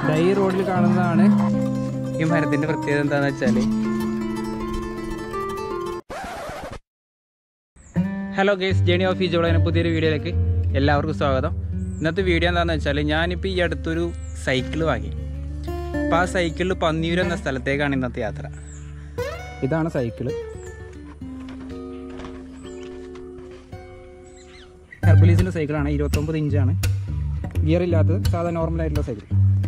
ദാ ഈ റോഡിൽ കാണുന്നതാണ് ഈ മരത്തിന്റെ പ്രത്യേകത എന്താന്ന് വെച്ചാല് ഹലോ ഗേസ് ജേണി ഓഫ് ഈജോളെ പുതിയൊരു വീഡിയോയിലേക്ക് എല്ലാവർക്കും സ്വാഗതം ഇന്നത്തെ വീഡിയോ എന്താണെന്ന് വെച്ചാൽ ഞാനിപ്പോൾ ഈ അടുത്തൊരു സൈക്കിൾ വാങ്ങി അപ്പോൾ ആ സൈക്കിളിൽ പന്നിയൂർ എന്ന സ്ഥലത്തേക്കാണ് ഇന്നത്തെ യാത്ര ഇതാണ് സൈക്കിള് ഹെർബലീസിൻ്റെ സൈക്കിളാണ് ഇരുപത്തൊമ്പത് ഇഞ്ചാണ് ഗിയർ ഇല്ലാത്തത് സാധാ നോർമൽ ആയിട്ടുള്ള cycle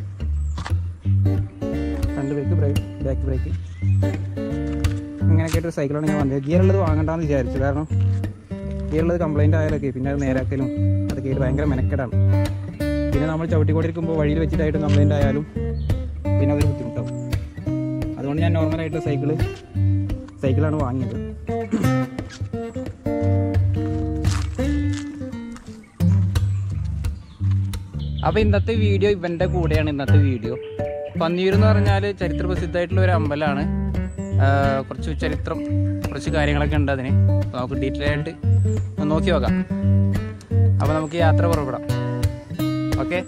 front brake brake back brake അങ്ങനെയൊക്കെ ആയിട്ടൊരു സൈക്കിളാണ് ഞാൻ വന്നത് ഗിയർ ഉള്ളത് വാങ്ങണ്ടെന്ന് വിചാരിച്ചു കാരണം ഗിയർ ഉള്ളത് കംപ്ലൈൻറ്റ് ആയാലൊക്കെ പിന്നെ അത് നേരാക്കലും അതൊക്കെ ആയിട്ട് ഭയങ്കര മെനക്കെടാണ് പിന്നെ നമ്മൾ ചവിട്ടിക്കൊണ്ടിരിക്കുമ്പോൾ വഴിയിൽ വെച്ചിട്ടായിട്ട് കംപ്ലൈൻറ്റ് ആയാലും പിന്നെ അതൊരു ബുദ്ധിമുട്ടാവും അതുകൊണ്ട് ഞാൻ നോർമലായിട്ട് സൈക്കിള് സൈക്കിളാണ് വാങ്ങിയത് അപ്പോൾ ഇന്നത്തെ വീഡിയോ ഇവൻ്റെ കൂടെയാണ് ഇന്നത്തെ വീഡിയോ പന്നിയൂർ എന്ന് പറഞ്ഞാൽ ചരിത്ര പ്രസിദ്ധമായിട്ടുള്ള ഒരു അമ്പലമാണ് ആഹ് കുറച്ച് ചരിത്രം കുറച്ച് കാര്യങ്ങളൊക്കെ ഉണ്ട് അതിന് അപ്പോൾ നമുക്ക് ഡീറ്റെയിൽ ആയിട്ട് ഒന്ന് നോക്കി നോക്കാം അപ്പോൾ നമുക്ക് യാത്ര പുറപ്പെടാം ഓക്കെ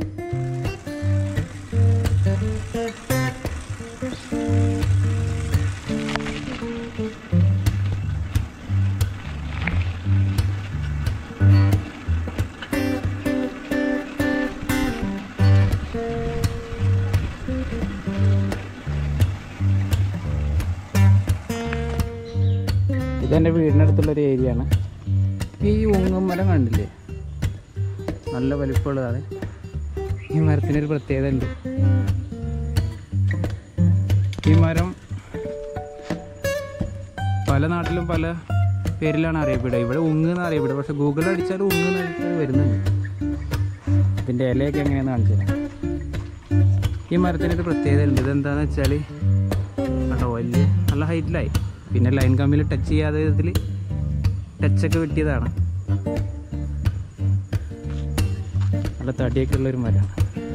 ഇതെൻ്റെ വീടിനടുത്തുള്ളൊരു ഏരിയ ആണ് ഈ ഉങ്ങും മരം കണ്ടില്ലേ നല്ല വലിപ്പമുള്ളതാണ് ഈ മരത്തിനൊരു പ്രത്യേകത ഉണ്ട് ഈ മരം പല നാട്ടിലും പല പേരിലാണ് അറിയപ്പെടുക ഇവിടെ ഉങ്ങ് എന്ന് അറിയപ്പെടുക പക്ഷെ ഗൂഗിളിൽ അടിച്ചാൽ ഉങ്ങ് എന്ന് അടിച്ചാൽ വരുന്നുണ്ട് ഇതിൻ്റെ ഇലയൊക്കെ എങ്ങനെയാണെന്ന് കാണിച്ചു തരാം ഈ മരത്തിനൊരു പ്രത്യേകത ഉണ്ട് ഇതെന്താണെന്ന് വെച്ചാൽ കേട്ടോ വലിയ നല്ല ഹൈറ്റിലായി പിന്നെ ലൈൻ കമ്പിൽ ടച്ച് ചെയ്യാതെ വിധത്തിൽ ടച്ചൊക്കെ വെട്ടിയതാണ് നല്ല തടിയൊക്കെ ഉള്ളൊരു മരമാണ്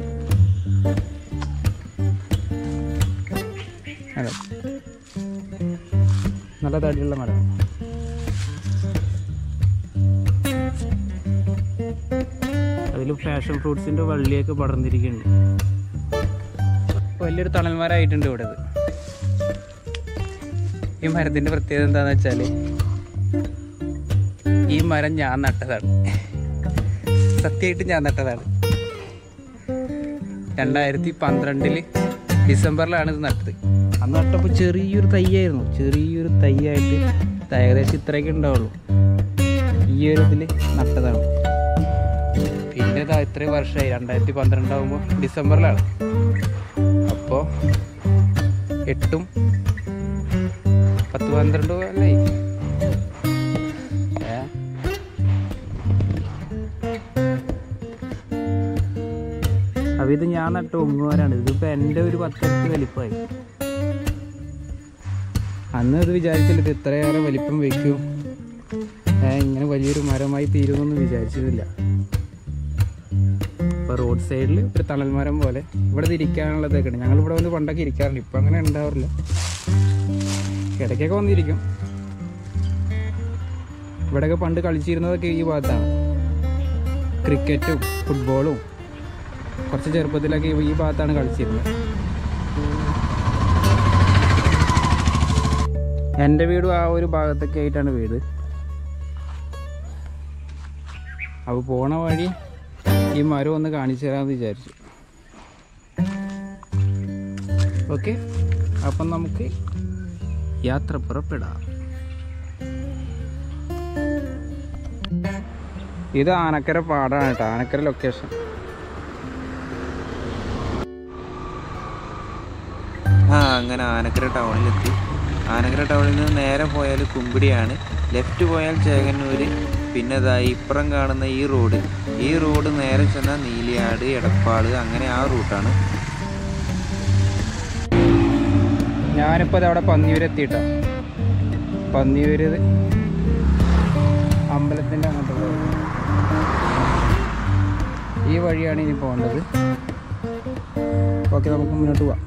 അതെ നല്ല തടിയുള്ള മരം അതിൽ പാഷൻ ഫ്രൂട്ട്സിൻ്റെ വള്ളിയൊക്കെ പടർന്നിരിക്കുന്നുണ്ട് വലിയൊരു തണൽമരമായിട്ടുണ്ട് ഇവിടെ ഇത് ഈ മരത്തിൻ്റെ പ്രത്യേകത എന്താണെന്ന് വെച്ചാൽ ഈ മരം ഞാൻ നട്ടതാണ് സത്യമായിട്ട് ഞാൻ നട്ടതാണ് രണ്ടായിരത്തി പന്ത്രണ്ടില് ഡിസംബറിലാണ് ഇത് നട്ടത് അന്ന് നട്ടപ്പോൾ ചെറിയൊരു തൈയായിരുന്നു ചെറിയൊരു തൈയായിട്ട് ഇത് ഏകദേശം ഇത്രയൊക്കെ ഉണ്ടാവുള്ളൂ ഈ ഒരു ഇതിൽ നട്ടതാണ് പിന്നെ ഇതാ ഇത്രയും വർഷമായി രണ്ടായിരത്തി പന്ത്രണ്ടാകുമ്പോൾ ഡിസംബറിലാണ് അപ്പോൾ എട്ടും പത്ത് പന്ത്രണ്ട് കൊല്ലായി ഏ? അപ്പൊ ഇത് ഞാൻ നട്ട ഉങ്ങുമാരാണ് ഇതിപ്പോ എൻ്റെ ഒരു പത്തരത്ത് വലിപ്പമായി അന്ന് ഇത് വിചാരിച്ചില്ല ഇത് ഇത്രയേറെ വലിപ്പം വെക്കും ഏ, ഇങ്ങനെ വലിയൊരു മരമായി തീരുമെന്നൊന്നും വിചാരിച്ചിരുന്നില്ല ഇപ്പോൾ റോഡ് സൈഡിൽ ഒരു തണൽ മരം പോലെ ഇവിടെ ഇത് ഇരിക്കാനുള്ളതൊക്കെ ഉണ്ട് ഞങ്ങൾ ഇവിടെ വന്ന് പണ്ടൊക്കെ ഇരിക്കാറുണ്ട് ഇപ്പം അങ്ങനെ ഉണ്ടാവാറില്ല ഇടയ്ക്കൊക്കെ വന്നിരിക്കും ഇവിടെയൊക്കെ പണ്ട് കളിച്ചിരുന്നതൊക്കെ ഈ ഭാഗത്താണ് ക്രിക്കറ്റും ഫുട്ബോളും കുറച്ച് ചെറുപ്പത്തിലൊക്കെ ഈ- ഈ ഭാഗത്താണ് കളിച്ചിരുന്നത് എൻ്റെ വീടും ആ ഒരു ഭാഗത്തൊക്കെ ആയിട്ടാണ് വീട് അപ്പോൾ പോണ വഴി ഈ മരം ഒന്ന് കാണിച്ചു തരാമെന്ന് വിചാരിച്ചു ഓക്കെ അപ്പം നമുക്ക് യാത്ര പുറപ്പെടാം ഇത് ആനക്കര പാടാണ് കേട്ടോ ആനക്കര ലൊക്കേഷൻ ആ അങ്ങനെ ആനക്കര ടൗണിലെത്തി ആനക്കര ടൗണിൽ നിന്ന് നേരെ പോയാൽ കുമ്പിടിയാണ് ലെഫ്റ്റ് പോയാൽ ചേകന്നൂര് പിന്നെ ഇതാ ഇപ്പുറം കാണുന്ന ഈ റോഡ് ഈ റോഡ് നേരെ ചെന്നാൽ നീലിയാട് എടപ്പാട് അങ്ങനെ ആ റൂട്ടാണ് ഞാനിപ്പോൾ ഇത് അവിടെ പന്നിയൂർ എത്തിയിട്ടോ പന്നിയൂര് അമ്പലത്തിൻ്റെ അങ്ങോട്ട് പോകുന്നത് ഈ വഴിയാണ് ഇനി പോകേണ്ടത് ഓക്കെ നമുക്ക് മുന്നോട്ട് പോവാം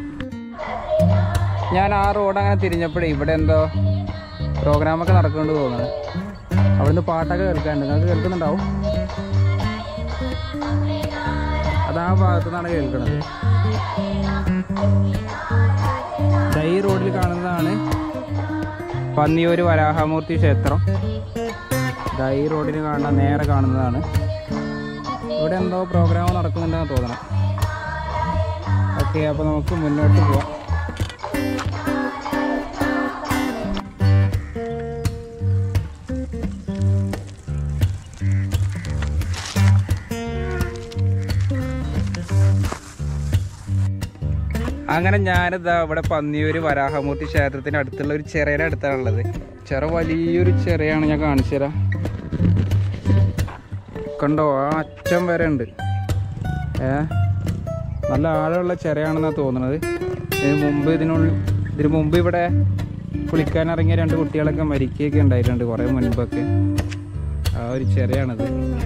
ഞാൻ ആ റോഡ് അങ്ങനെ തിരിഞ്ഞപ്പോഴേ ഇവിടെ എന്തോ പ്രോഗ്രാമൊക്കെ നടക്കുന്നുണ്ട് തോന്നുന്നത് അവിടുന്ന് പാട്ടൊക്കെ കേൾക്കാനുണ്ട് നിങ്ങൾക്ക് കേൾക്കുന്നുണ്ടാവും അത് ആ ഭാഗത്തു നിന്നാണ് കേൾക്കുന്നത് ദാ ഈ റോഡിൽ കാണുന്നതാണ് പന്നിയൂർ വരാഹമൂർത്തി ക്ഷേത്രം ദാ ഈ റോഡിന് കാണുന്ന നേരെ കാണുന്നതാണ് ഇവിടെ എന്തോ പ്രോഗ്രാം നടക്കുന്നുണ്ടെന്ന് തോന്നണം ഓക്കെ അപ്പോൾ നമുക്ക് മുന്നോട്ട് പോവാം അങ്ങനെ ഞാനിതാ ഇവിടെ പന്നിയൂര് വരാഹമൂർത്തി ക്ഷേത്രത്തിന് അടുത്തുള്ള ഒരു ചെറിയുടെ അടുത്താണുള്ളത് ചെറ വലിയൊരു ചെറിയാണ് ഞാൻ കാണിച്ചു തരാം കണ്ടോ ആ അറ്റം വരെ ഉണ്ട് ഏ നല്ല ആഴമുള്ള ചെറിയാണെന്നാണ് തോന്നുന്നത് ഇതിന് മുമ്പ് ഇതിനുള്ളിൽ ഇതിന് മുമ്പ് ഇവിടെ കുളിക്കാൻ ഇറങ്ങിയ രണ്ട് കുട്ടികളൊക്കെ മരിക്കുകയൊക്കെ ഉണ്ടായിട്ടുണ്ട് കുറേ മുൻപൊക്കെ ആ ഒരു ചെറിയാണിത്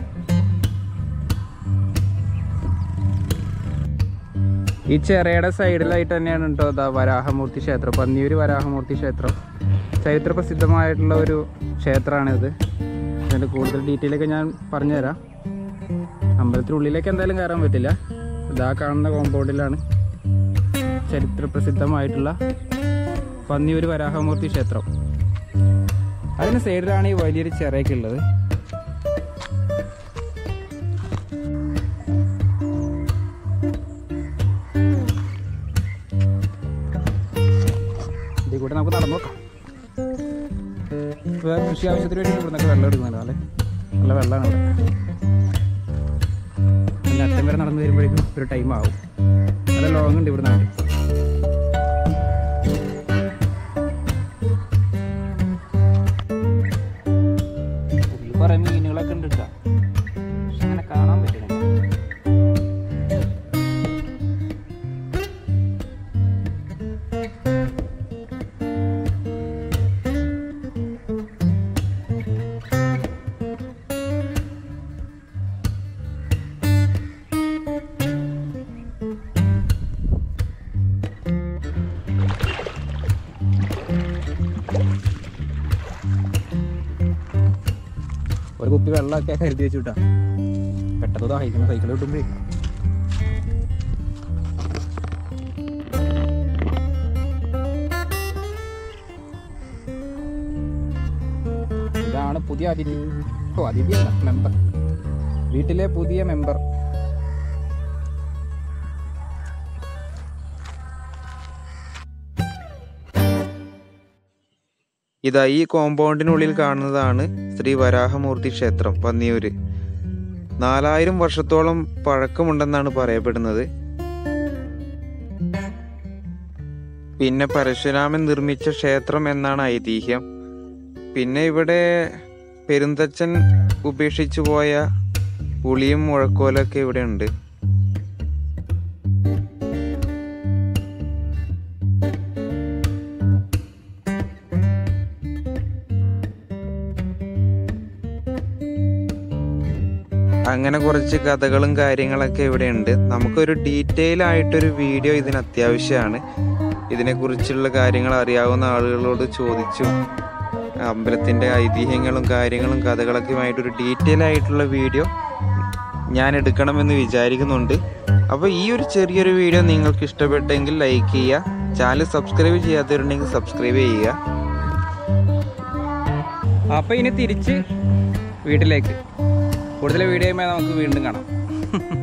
ഈ ചെറിയുടെ സൈഡിലായിട്ട് തന്നെയാണ് കേട്ടോ ഇതാ വരാഹമൂർത്തി ക്ഷേത്രം പന്നിയൂര് വരാഹമൂർത്തി ക്ഷേത്രം ചരിത്ര പ്രസിദ്ധമായിട്ടുള്ള ഒരു ക്ഷേത്രമാണിത് അതിൻ്റെ കൂടുതൽ ഡീറ്റെയിൽ ഒക്കെ ഞാൻ പറഞ്ഞുതരാം അമ്പലത്തിനുള്ളിലേക്ക് എന്തായാലും കയറാൻ പറ്റില്ല ഇതാ കാണുന്ന കോമ്പൗണ്ടിലാണ് ചരിത്ര പ്രസിദ്ധമായിട്ടുള്ള പന്നിയൂര് വരാഹമൂർത്തി ക്ഷേത്രം അതിന് സൈഡിലാണ് ഈ വലിയൊരു ചിറയൊക്കെ ഉള്ളത് ഇതിൽ കൂടെ നമുക്ക് നടന്നു നോക്കാം വേറെ കൃഷി ആവശ്യത്തിന് വേണ്ടി ഇവിടുന്നൊക്കെ വെള്ളം എടുക്കുന്നുണ്ട് അല്ലേ നല്ല വെള്ളമാണ് ഇവിടെ പിന്നെ അറ്റം വരെ നടന്നു വരുമ്പോഴേക്കും ഒരു ടൈം ആവും നല്ല ലോങ് ഉണ്ട് ഇവിടെ നാട്ടിൽ കുറേ മീനുകളൊക്കെ ഉണ്ട് കേട്ടോ പക്ഷെ അങ്ങനെ കാണാൻ പറ്റുന്നില്ല ഒരു കുപ്പി വെള്ളമൊക്കെ കരുതി വെച്ചു വിട്ടാ പെട്ടെന്ന് ദാഹിക്കണം സൈക്കിൾ കിട്ടുമ്പോഴേ ഇതാണ് പുതിയ അതിഥി ഓ അതിഥിയല്ല മെമ്പർ വീട്ടിലെ പുതിയ മെമ്പർ ഇതാ ഈ കോമ്പൗണ്ടിനുള്ളിൽ കാണുന്നതാണ് ശ്രീ വരാഹമൂർത്തി ക്ഷേത്രം പന്നിയൂര് നാലായിരം വർഷത്തോളം പഴക്കമുണ്ടെന്നാണ് പറയപ്പെടുന്നത് പിന്നെ പരശുരാമൻ നിർമ്മിച്ച ക്ഷേത്രം എന്നാണ് ഐതിഹ്യം പിന്നെ ഇവിടെ പെരുന്തച്ചൻ ഉപേക്ഷിച്ചു പോയ പുളിയും മുഴക്കോലൊക്കെ ഇവിടെ ഉണ്ട് അങ്ങനെ കുറച്ച് കഥകളും കാര്യങ്ങളൊക്കെ ഇവിടെ ഉണ്ട് നമുക്കൊരു ഡീറ്റെയിൽ ആയിട്ടൊരു വീഡിയോ ഇതിന് അത്യാവശ്യമാണ് ഇതിനെക്കുറിച്ചുള്ള കാര്യങ്ങൾ അറിയാവുന്ന ആളുകളോട് ചോദിച്ചു അമ്പലത്തിൻ്റെ ഐതിഹ്യങ്ങളും കാര്യങ്ങളും കഥകളൊക്കെയുമായിട്ടൊരു ഡീറ്റെയിൽ ആയിട്ടുള്ള വീഡിയോ ഞാൻ എടുക്കണമെന്ന് വിചാരിക്കുന്നുണ്ട് അപ്പോൾ ഈ ഒരു ചെറിയൊരു വീഡിയോ നിങ്ങൾക്ക് ഇഷ്ടപ്പെട്ടെങ്കിൽ ലൈക്ക് ചെയ്യുക ചാനൽ സബ്സ്ക്രൈബ് ചെയ്യാത്തവരുണ്ടെങ്കിൽ സബ്സ്ക്രൈബ് ചെയ്യുക അപ്പോൾ ഇനി തിരിച്ച് വീട്ടിലേക്ക് കൂടുതൽ വീഡിയോയുമായി നമുക്ക് വീണ്ടും കാണാം